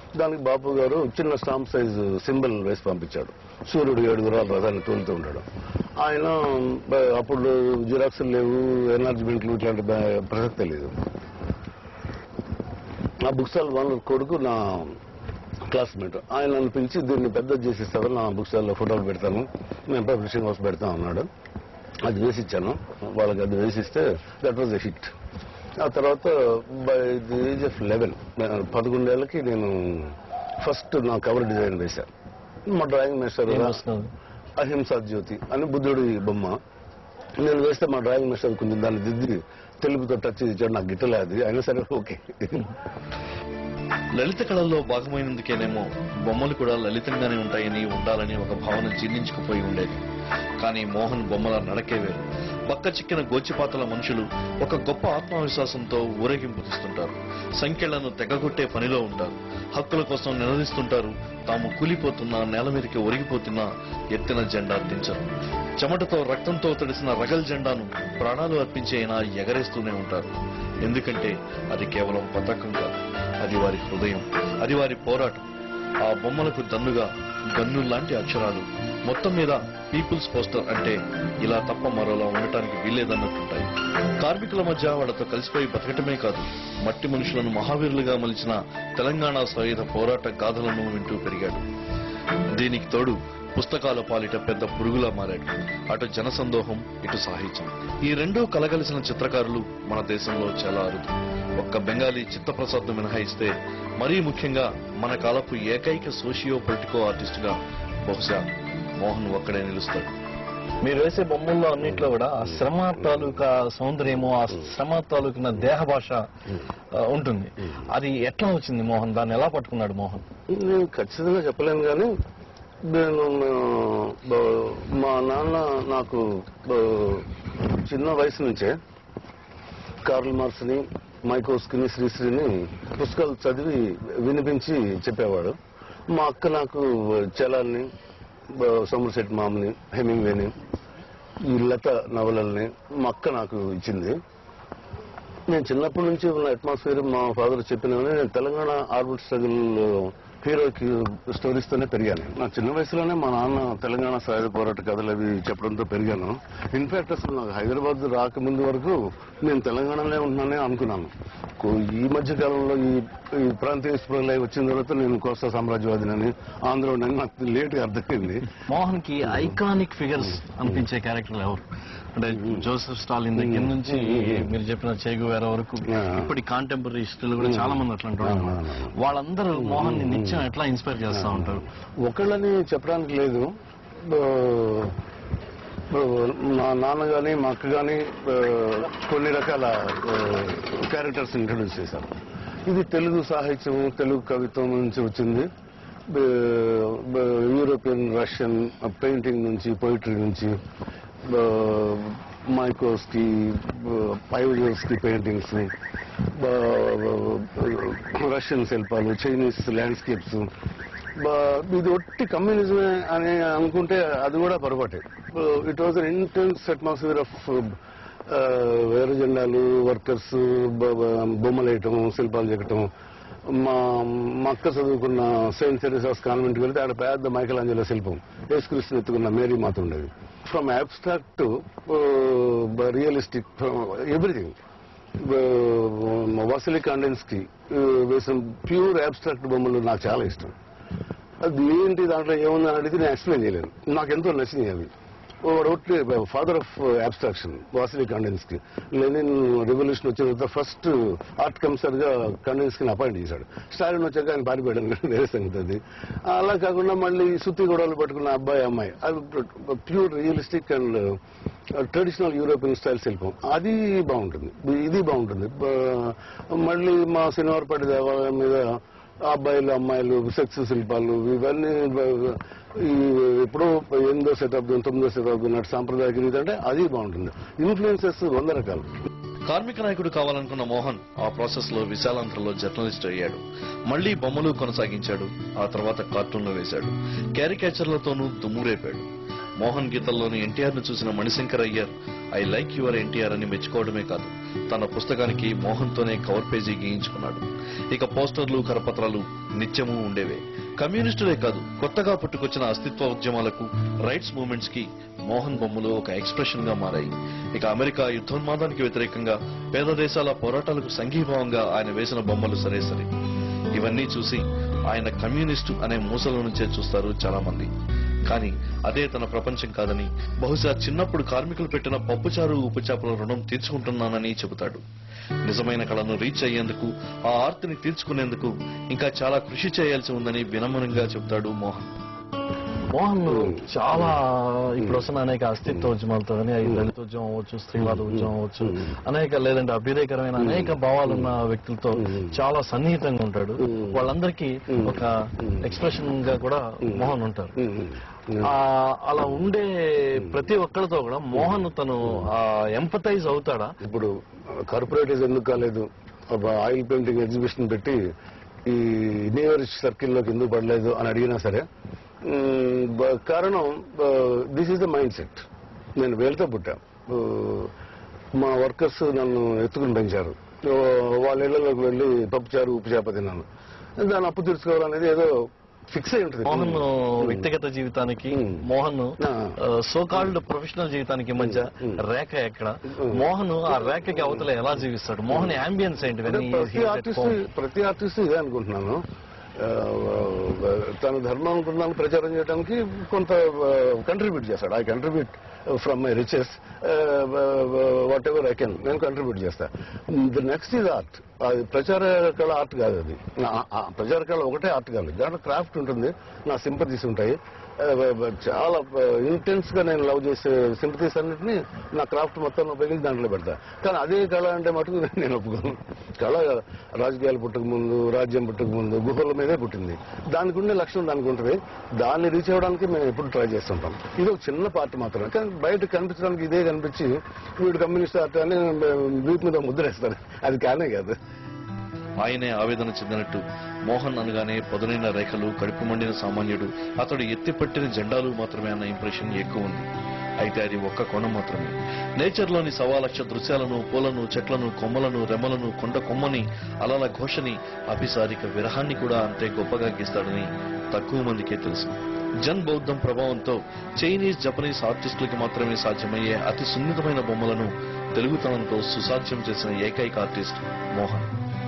దానికి బాపు గారు చిన్న స్టాంప్ సైజ్ సింబల్ వేసి పంపించాడు సూర్యుడు ఏడు గురాలు రథాన్ని తోలుతూ ఉంటాడు ఆయన బ- అప్పుడు జిరాక్స్లు లేవు ఎన్లార్జ్మెంట్లు ఇట్లాంటి బ- ప్రసక్తే లేదు నా బుక్ స్టాల్ వాళ్ళ కొడుకు నా క్లాస్మేట్ ఆయన నన్ను పిలిచి దీన్ని పెద్ద చేసిస్తాను నా బుక్ స్టాల్లో ఫోటోలు పెడతాను మేము పబ్లిషింగ్ హౌస్ పెడతాం అన్నాడు అది వేసిచ్చాను వాళ్ళకి అది వేసిస్తే దట్ వాజ్ ఎ హిట్ ఆ తర్వాత by the age of eleven పదకొండేళ్ళకి నేను ఫస్ట్ నా కవర్ డిజైన్ వేశాను మా డ్రాయింగ్ మాస్టర్ ఏం వస్తుంది అహింసా జ్యోతి అని బుద్ధుడి బొమ్మ నేను వేస్తే మా డ్రాయింగ్ మాస్టర్ కొంచెం దాన్ని దిద్ది తెలుగుతో టచ్ ఇచ్చాడు నాకు గిట్టలే అది అయినా సరే ఓకే లలిత కళల్లో భాగమైనందుకేనేమో బొమ్మలు కూడా లలితంగానే ఉంటాయని ఉండాలని ఒక భావన జీర్ణించుకుపోయి ఉండేది కానీ మోహన్ బొమ్మల నడకే వేరు పక్క చిక్కిన గోచిపాతల మనుషులు ఒక గొప్ప ఆత్మవిశ్వాసంతో ఊరేగింపు తీస్తుంటారు సంఖ్యలను తెగగొట్టే పనిలో ఉంటారు హక్కుల కోసం నిలదీస్తుంటారు తాము కూలిపోతున్నా నేల మీదకి ఒరిగిపోతున్నా ఎత్తిన జెండా దించరు చెమటతో రక్తంతో తడిసిన రగల్ జెండాను ప్రాణాలు అర్పించి అయినా ఎగరేస్తూనే ఉంటారు ఎందుకంటే అది కేవలం పతాకం కాదు అది వారి హృదయం అది వారి పోరాటం ఆ బొమ్మలకు దన్నుగా గన్నుల్లాంటి అక్షరాలు మొత్తం మీద పీపుల్స్ పోస్టర్ అంటే ఇలా తప్ప మరోలా ఉండటానికి వీల్లేదన్నట్టుంటాయి కార్మికుల మధ్య వాళ్ళతో కలిసిపోయి బతకటమే కాదు మట్టి మనుషులను మహావీరులుగా మలిచిన తెలంగాణ సాయుధ పోరాట గాథలను వింటూ పెరిగాడు దీనికి తోడు పుస్తకాల పాలిట పెద్ద పురుగులా మారాడు అటు జనసందోహం ఇటు సాహిత్యం ఈ రెండూ కలగలిసిన చిత్రకారులు మన దేశంలో చాలా అరుదు ఒక్క బెంగాలీ చిత్తప్రసాద్ను మినహాయిస్తే మరీ ముఖ్యంగా మన కాలపు ఏకైక సోషియో పొలిటికో ఆర్టిస్టుగా బహుశా మోహన్ ఒక్కడే నిలుస్తాడు మీరు వేసే బొమ్మల్లో అన్నింటిలో కూడా ఆ శ్రమ తాలూకా సౌందర్యము ఆ శ్రమ తాలూకున్న దేహ భాష ఆ, ఉంటుంది అది ఎట్లా వచ్చింది మోహన్ దాన్ని ఎలా పట్టుకున్నాడు మోహన్ నేను ఖచ్చితంగా చెప్పలేను కానీ నేను ఆ, బ- మా నాన్న నాకు బ- చిన్న వయసు నుంచే కార్ల్ మార్క్స్ని మైకోస్కిని శ్రీశ్రీని పుస్తకాలు చదివి వినిపించి చెప్పేవాడు మా అక్క నాకు చలాన్ని సోమర్సెట్ మామ్ని హెమింగ్వేని ఈ లత నవలల్ని మా అక్క నాకు ఇచ్చింది నేను చిన్నప్పటి నుంచి ఉన్న అట్మాస్ఫియర్ మా ఫాదర్ చెప్పినవని నేను తెలంగాణ ఆర్బిట్ స్ట్రగుల్ హీరోకి స్టోరీస్ తోనే పెరిగాను నా చిన్న వయసులోనే మా నాన్న తెలంగాణ సాయుధ పోరాట కథలు అవి చెప్పడంతో పెరిగాను ఇన్ఫాక్ట్ అసలు నాకు హైదరాబాద్ రాకముందు వరకు నేను తెలంగాణలోనే ఉంటున్నానే అనుకున్నాను కో- ఈ మధ్య కాలంలో ఈ ఈ ప్రాంతీయ స్పృహలు వచ్చిన తర్వాత నేను కోస్తా సామ్రాజ్యవాదినని ఆంధ్రోడని నాకు లేట్గా అర్థమైంది మోహన్ కి ఐకానిక్ ఫిగర్స్ అనిపించే క్యారెక్టర్లు ఎవరు అంటే జోసెఫ్ స్టాలిన్ దగ్గర నుంచి మీరు చెప్పిన చేగువేర వరకు ఆ. ఇప్పటి కాంటెంపరీ హిస్టరీలు కూడా చాలా మంది అట్లా అంటారు ఆ, ఆ, ఆ. వాళ్ళందరూ మోహన్ ని నిత్యం ఎట్లా ఇన్స్పైర్ చేస్తా ఉంటారు ఒకళ్ళని చెప్పడానికి లేదు ఆ, ఆ, మా నాన్న కానీ మా అక్క కానీ కొన్ని రకాల క్యారెక్టర్స్ ఇంట్రడ్యూస్ చేశారు ఇది తెలుగు సాహిత్యం తెలుగు కవిత్వం నుంచి వచ్చింది బ- బ- యూరోపియన్ రష్యన్ పెయింటింగ్ నుంచి పోయిటరీ నుంచి మైకోస్కి పైవజర్స్కి పెయింటింగ్స్ రష్యన్ శిల్పాలు చైనీస్ ల్యాండ్స్కేప్స్ ఇది ఒట్టి కమ్యూనిజమే అని అనుకుంటే అది కూడా పొరపాటే it was an intense atmosphere of వేరే జెండాలు వర్కర్స్ బొమ్మలు వేయటం శిల్పాలు చెక్కటం మా మా అక్క చదువుకున్న సెయింట్ తెరెసాస్ కాన్వెంట్కి వెళ్తే ఆడ పెద్ద మైకల్ ఆంజలో శిల్పం యేసుక్రీస్తుని ఎత్తుకున్న మేరీ మాత ఉండేది from abstract to realistic everything Wassily Kandinsky వేసిన ప్యూర్ అబ్స్ట్రాక్ట్ బొమ్మలు నాకు చాలా ఇష్టం అది ఏంటి దాంట్లో ఏముందని అడిగితే నేను ఎక్స్ప్లెయిన్ చేయలేను నాకు ఎంతో నచ్చినాయి అవి father of abstraction Wassily Kandinsky కి లెనిన్ రెవల్యూషన్ వచ్చిన తర్వాత ఫస్ట్ ఆర్ట్ కమిషనర్ గా కండెన్స్ కి అపాయింట్ చేశాడు స్టాలిన్ వచ్చాక ఆయన పారిపోయాడు వేరే సంగతి అది అలా కాకుండా మళ్ళీ సుత్తి గొడవలు పట్టుకున్న అబ్బాయి అమ్మాయి అది pure realistic and traditional European style శిల్పం అది బాగుంటుంది ఇది బాగుంటుంది బ- మళ్ళీ మా శనివారపేట దేవాలయం మీద అబ్బాయిలు అమ్మాయిలు సెక్స్ శిల్పాలు ఇవన్నీ బ- ఈ ఎప్పుడో ఎనిమిదో శతాబ్దం తొమ్మిదో శతాబ్దం నాటి సాంప్రదాయక రీతి అంటే అది బాగుంటుంది ఇన్ఫ్లుయెన్సెస్ వంద రకాలు కార్మిక నాయకుడు కావాలనుకున్న మోహన్ ఆ ప్రాసెస్ లో విశాలాంధ్రలో జర్నలిస్ట్ అయ్యాడు మళ్లీ బొమ్మలు కొనసాగించాడు ఆ తర్వాత కార్టూన్లు వేశాడు క్యారికేచర్లతోనూ దుమ్మురేపాడు మోహన్ గీతల్లోని ఎన్టీఆర్ ను చూసిన Manishankar Iyer I like your NTR అని మెచ్చుకోవడమే కాదు తన పుస్తకానికి మోహన్తోనే కవర్ పేజీ గీయించుకున్నాడు ఇక పోస్టర్లు కరపత్రాలు నిత్యము ఉండేవే కమ్యూనిస్టులే కాదు కొత్తగా పుట్టుకొచ్చిన అస్తిత్వ ఉద్యమాలకు రైట్స్ మూవ్మెంట్స్ కి మోహన్ బొమ్మలు ఒక ఎక్స్ప్రెషన్ గా మారాయి ఇక అమెరికా యుద్ధోన్మాదానికి వ్యతిరేకంగా పేద దేశాల పోరాటాలకు సంఘీభావంగా ఆయన వేసిన బొమ్మలు సరే సరే ఇవన్నీ చూసి ఆయన కమ్యూనిస్టు అనే మూసల నుంచే చూస్తారు చాలా మంది కానీ అదే తన ప్రపంచం కాదని బహుశా చిన్నప్పుడు కార్మికులు పెట్టిన పప్పుచారు ఉప్పుచాపల రుణం తీర్చుకుంటున్నానని చెబుతాడు నిజమైన కళను రీచ్ అయ్యేందుకు ఆ ఆర్తిని తీర్చుకునేందుకు ఇంకా చాలా కృషి చేయాల్సి ఉందని వినమ్రంగా చెబుతాడు మోహన్ మోహన్ చాలా ఇప్పుడు వస్తున్న అనేక అస్తిత్వ ఉద్యమాలతో కానీ అది దళిత ఉద్యమం అవ్వచ్చు స్త్రీవాద ఉద్యమం అవ్వచ్చు అనేక లేదంటే అభ్యుదయకరమైన అనేక భావాలున్న వ్యక్తులతో చాలా సన్నిహితంగా ఉంటాడు వాళ్ళందరికీ ఒక ఎక్స్ప్రెషన్ గా కూడా మోహన్ ఉంటారు ఆ, అలా ఉండే ప్రతి ఒక్కరితో కూడా మోహన్ తను ఎంపతైజ్ అవుతాడా ఇప్పుడు కార్పొరేటివ్ ఎందుకు కాలేదు ఒక ఆయిల్ పెయింటింగ్ ఎగ్జిబిషన్ పెట్టి ఈ యూనివర్స్ సర్కిల్లోకి ఎందుకు పడలేదు అని అడిగినా సరే మ్, బ- కారణం this is the mind set నేను వేలుతో పుట్టా ఆ, మా వర్కర్స్ నన్ను ఎత్తుకుని పెంచారు ఆ, వాళ్ళ ఇళ్లలోకి వెళ్ళి పప్పుచారు ఉప్పు చేప తిన్నాను దాన్ని అప్పు తీర్చుకోవాలనేది ఏదో ఫిక్స్ అయి ఉంటుంది మోహన్ వ్యక్తిగత జీవితానికి Hmm. మోహన్ ఆ. సో కాల్డ్ ప్రొఫెషనల్ జీవితానికి మధ్య రేఖ ఎక్కడ మోహన్ ఆ రేఖకి అవతల ఎలా జీవిస్తాడు మోహన్ అంబియన్స్ ఏంటి when అంటే he is ప్రతి at ఆర్టిస్ట్ home? ప్రతి ఆర్టిస్ట్ ఇదే అనుకుంటున్నాను ఆ, తన ధర్మానుకున్నాను ప్రచారం చేయడానికి కొంత కంట్రిబ్యూట్ చేస్తాడు I contribute from my riches whatever I can నేను కంట్రిబ్యూట్ చేస్తా ద నెక్స్ట్ ఈజ్ ఆర్ట్ అది ప్రచార కళ ఆర్ట్ కాదు అది నా- ఆ ప్రచార కళ ఒకటే ఆర్ట్ కాదు దాంట్లో క్రాఫ్ట్ ఉంటుంది నా సింపతీస్ ఉంటాయి ఆ, బ- బ- చాలా ఇంటెన్స్ గా నేను లవ్ చేసే సింపతీస్ అన్నింటినీ నా క్రాఫ్ట్ మొత్తం ఉపయోగించి దాంట్లో పెడతా కానీ అదే కళ అంటే మటుకు నేను ఒప్పుకోను కళ రాజకీయాలు పుట్టక ముందు రాజ్యం పుట్టక ముందు గుహల మీదే పుట్టింది దానికి ఉండే లక్ష్యం దానికి ఉంటుంది దాన్ని రీచ్ అవ్వడానికి మేము ఎప్పుడు ట్రై చేస్తుంటాం ఇది ఒక చిన్న పార్ట్ మాత్రమే కానీ బయట కనిపించడానికి ఇదే కనిపించి వీడు కమ్యూనిస్ట్ ఆర్ట్ అని వీటి మీద ముద్రేస్తారు అది కానే కాదు ఆయనే ఆవేదన చెందినట్టు మోహన్ అనగానే పదునైన రేఖలు కడుపు మండిన సామాన్యుడు అతడు ఎత్తిపట్టిన జెండాలు మాత్రమే అన్న ఇంప్రెషన్ ఎక్కువ ఉంది అయితే అది ఒక్క కోణం మాత్రమే నేచర్లోని సవా లక్ష దృశ్యాలను పూలను చెట్లను కొమ్మలను రెమ్మలను కొండ కొమ్మని అలల ఘోషని అభిసారిక విరహాన్ని కూడా అంతే గొప్పగా గీస్తాడని తక్కువ మందికే తెలుసు జన్ బౌద్ధం ప్రభావంతో చైనీస్ జపనీస్ ఆర్టిస్టులకి మాత్రమే సాధ్యమయ్యే అతి సున్నితమైన బొమ్మలను తెలుగుతనంతో సుసాధ్యం చేసిన ఏకైక ఆర్టిస్ట్ మోహన్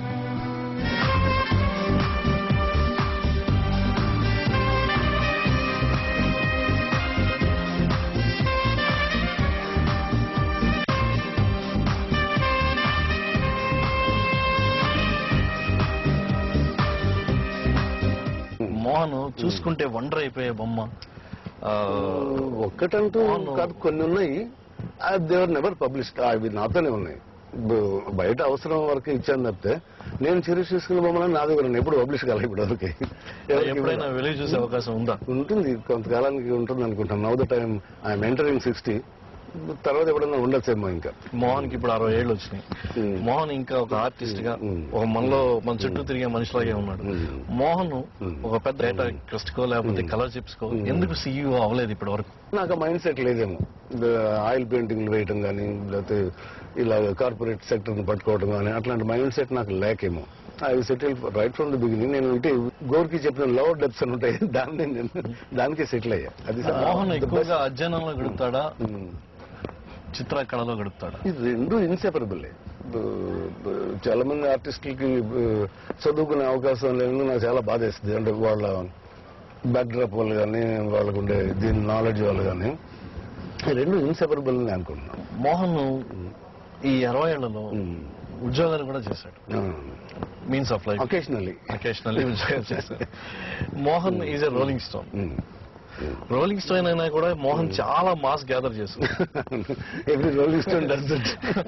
మోహన్ చూసుకుంటే వండర్ అయిపోయే బొమ్మ ఆ, ఒక్కటంటూ అవును. కాదు కొన్ని ఉన్నాయి దేవర్ నెవర్ పబ్లిష్డ్ అవి నాతోనే ఉన్నాయి బ- బయట అవసరం వరకు ఇచ్చాను తప్పితే నేను చిరుష్ తీసుకున్న బొమ్మలని నా దగ్గర ఉన్నాయి. ఎప్పుడు పబ్లిష్ కాలే ఇప్పుడు వరకు ఎవరికి ఎప్పుడైనా వెలుగు చూసే అవకాశం ఉందా ఉంటుంది కొంతకాలానికి ఉంటుంది అనుకుంటాను now the time I'm entering sixty తర్వాత ఎప్పుడైనా ఉండొచ్చేమో ఇంకా మోహన్ కి ఇప్పుడు అరవై ఏళ్ళు వచ్చినాయి Hmm. మోహన్ ఇంకా ఒక ఆర్టిస్ట్ గా Hmm. ఒక మనలో మన చుట్టూ తిరిగే మనిషిలాగే ఉన్నాడు Hmm. మోహన్ Hmm. ఒక పెద్ద డేటా ట్రస్ట్ కో లేకపోతే కలర్ చిప్స్ కో ఎందుకు సీఈఓ అవ్వలేదు ఇప్పటి వరకు నాకు మైండ్ సెట్ లేదేమో ఆయిల్ పెయింటింగ్లు వేయటం కానీ లేకపోతే ఇలా కార్పొరేట్ సెక్టర్ పట్టుకోవడం కానీ అట్లాంటి మైండ్ సెట్ నాకు లేకేమో I settle right from the beginning నేను ఇటే గోర్కి చెప్పిన లవ్ డెప్స్ అని ఉంటాయి దాన్ని నేను దానికే సెటిల్ అయ్యా అది మోహన్ the ఎక్కువగా best. అధ్యయనంలో గడుపుతాడా Hmm. చిత్రకళలో గడుపుతాడా ఇది రెండు ఇన్సెపరబుల్ చాలా మంది ఆర్టిస్టులకి బ- చదువుకునే అవకాశం లేదు నాకు చాలా బాధేస్తుంది అంటే వాళ్ళ బ్యాక్డ్రాప్ వల్ల కానీ వాళ్ళకు ఉండే దీని నాలెడ్జ్ వల్ల కానీ ఈ రెండు ఇన్సెపరబుల్ అని అనుకుంటున్నాను మోహన్ ఈ అరవై ఏళ్లలో ఉద్యోగాలు కూడా చేశాడు means of life occasionally occasionally ఉద్యోగాలు చేశాడు Mohan is a rolling stone rolling stone అయినా కూడా మోహన్ చాలా మాస్ గ్యాదర్ చేస్తుంది every rolling stone does that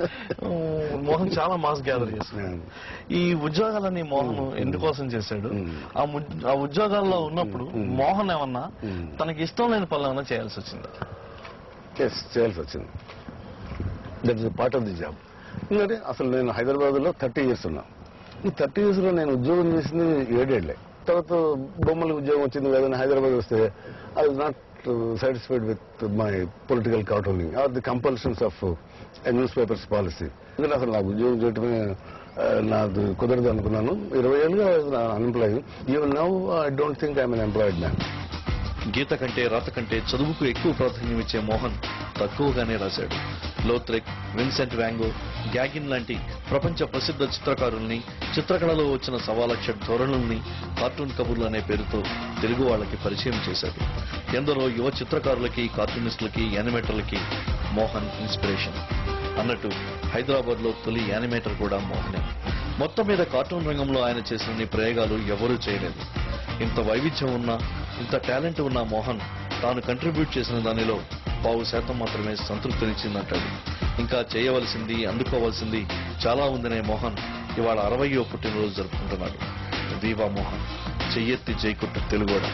Mohan చాలా మాస్ గ్యాదర్ చేస్తుంది ఈ ఉద్యోగాలన్నీ మోహన్ ఎందుకోసం చేశాడు Hmm. ఆ ఉద్- ఆ ఉద్యోగాల్లో ఉన్నప్పుడు Hmm. మోహన్ ఏమన్నా Hmm. తనకి ఇష్టం లేని పనులు ఏమన్నా చేయాల్సి వచ్చిందా ఎస్ చేయాల్సి వచ్చింది that is part of the job ఎందుకంటే అసలు నేను హైదరాబాద్ లో థర్టీ ఇయర్స్ ఉన్నా ఈ థర్టీ ఇయర్స్ లో నేను ఉద్యోగం చేసింది ఏడేళ్లే తర్వాత బొమ్మల ఉద్యోగం వచ్చింది కదని హైదరాబాద్ వస్తే I was not satisfied with my political cartooning or the compulsions of newspapers policy ఎందుకంటే అసలు నాకు ఉద్యోగం చేయటమే ఆ, నాది కుదరదు అనుకున్నాను ఇరవై ఏళ్ళుగా unemployed even now I don't think I'm employed man గీత కంటే రాత కంటే చదువుకు ఎక్కువ ప్రాధాన్యం ఇచ్చే మోహన్ తక్కువగానే రాశాడు లోత్రెక్ విన్సెంట్ వ్యాంగో గ్యాగిన్ లాంటి ప్రపంచ ప్రసిద్ధ చిత్రకారుల్ని చిత్రకళలో వచ్చిన సవాలక్ష ధోరణుల్ని కార్టూన్ కబుర్లు అనే పేరుతో తెలుగు వాళ్ళకి పరిచయం చేశాడు ఎందరో యువ చిత్రకారులకి కార్టూనిస్టులకి యానిమేటర్లకి మోహన్ ఇన్స్పిరేషన్ అన్నట్టు హైదరాబాద్ లో తొలి యానిమేటర్ కూడా మోహనే మొత్తం మీద కార్టూన్ రంగంలో ఆయన చేసిన ప్రయోగాలు ఎవరూ చేయలేదు ఇంత వైవిధ్యం ఉన్నా ఇంత టాలెంట్ ఉన్న మోహన్ తాను కంట్రిబ్యూట్ చేసిన దానిలో పావు శాతం మాత్రమే సంతృప్తినిచ్చిందంటాడు ఇంకా చేయవలసింది అందుకోవాల్సింది చాలా ఉందనే మోహన్ ఇవాళ అరవయో పుట్టినరోజు జరుపుకుంటున్నాడు దీవా మోహన్ చెయ్యెత్తి జైకుట్టు తెలుగోడ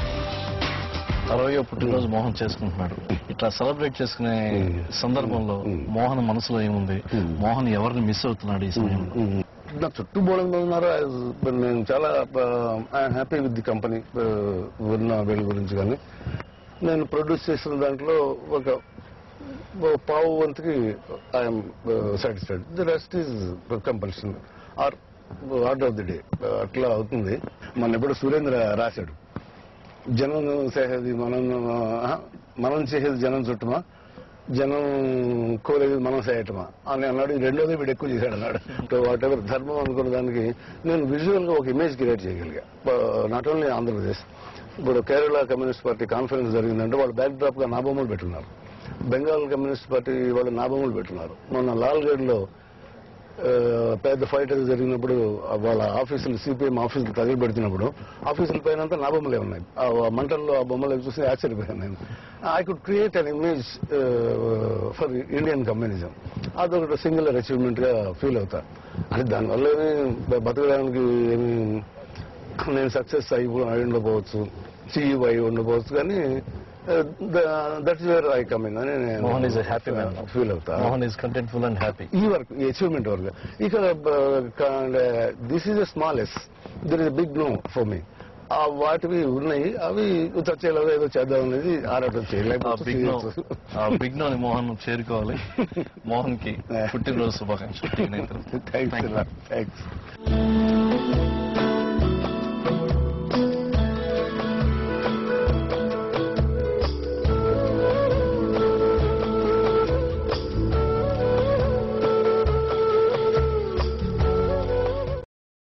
అరవయో పుట్టినరోజు మోహన్ చేసుకుంటున్నాడు ఇట్లా సెలబ్రేట్ చేసుకునే సందర్భంలో మోహన్ మనసులో ఏముంది మోహన్ ఎవరిని మిస్ అవుతున్నాడు ఈ సమయంలో నా చుట్టూ బోళం ఉన్నారు I- నేను చాలా I'm happy with the company ఉన్న వీళ్ళ గురించి కానీ నేను ప్రొడ్యూస్ చేసిన దాంట్లో ఒక ఓ పావు వంతుకి I'm satisfied the rest is compulsion or order of the day అట్లా అవుతుంది మన ఎప్పుడు సురేంద్ర రాశాడు జనం చేసేది మనం ఆ, మనం చేసేది జనం చుట్టమా జనం కోరేది మనం చేయటమా అని అన్నాడు ఈ రెండోది వీడు ఎక్కువ చేశాడు అన్నాడు వాట్ ఎవర్ ధర్మం అనుకున్న దానికి నేను విజువల్ గా ఒక ఇమేజ్ క్రియేట్ చేయగలిగా నాట్ ఓన్లీ ఆంధ్రప్రదేశ్ ఇప్పుడు కేరళ కమ్యూనిస్ట్ పార్టీ కాన్ఫరెన్స్ జరిగిందంటే వాళ్ళు బ్యాక్ డ్రాప్ గా నా బొమ్మలు పెట్టున్నారు బెంగాల్ కమ్యూనిస్ట్ పార్టీ వాళ్ళు నా బొమ్మలు పెట్టున్నారు మొన్న లాల్గఢ్ లో ఆ, పెద్ద ఫైట్ అది జరిగినప్పుడు ఆ వాళ్ళ ఆఫీసులు సిపిఎం ఆఫీసులు తగిలిపెడుతున్నప్పుడు ఆఫీసుల పైన అంతా నా బొమ్మలే ఉన్నాయి ఆ మంటల్లో ఆ బొమ్మలు అవి చూసి ఆశ్చర్యపోయాను నేను I could create an image for Indian communism అదొకటి సింగులర్ అచీవ్మెంట్ గా ఫీల్ అవుతా అంటే దానివల్ల ఏమీ బ- బతకడానికి ఏమి నేను సక్సెస్ అయి అయి ఉండకపోవచ్చు సీఈఓ అయి ఉండకపోవచ్చు కానీ దట్ వేర్ ఐ కమింగ్ అని Mohan is happy man feel అవుతా Mohan is contentful and happy ఈ వర్క్ ఈ అచీవ్మెంట్ వర్క్ ఇక this is a smallest there is big no for me ఆ వాటివి ఉన్నాయి అవి చచ్చేలాగా ఏదో చేద్దాం అనేది ఆరాటం ఆ బిగ్ నో చేయలేకపోతే ఆ బిగ్ నో మోహన్ చేరుకోవాలి మోహన్ కి పుట్టినరోజు శుభాకాంక్షలు థ్యాంక్స్ థ్యాంక్స్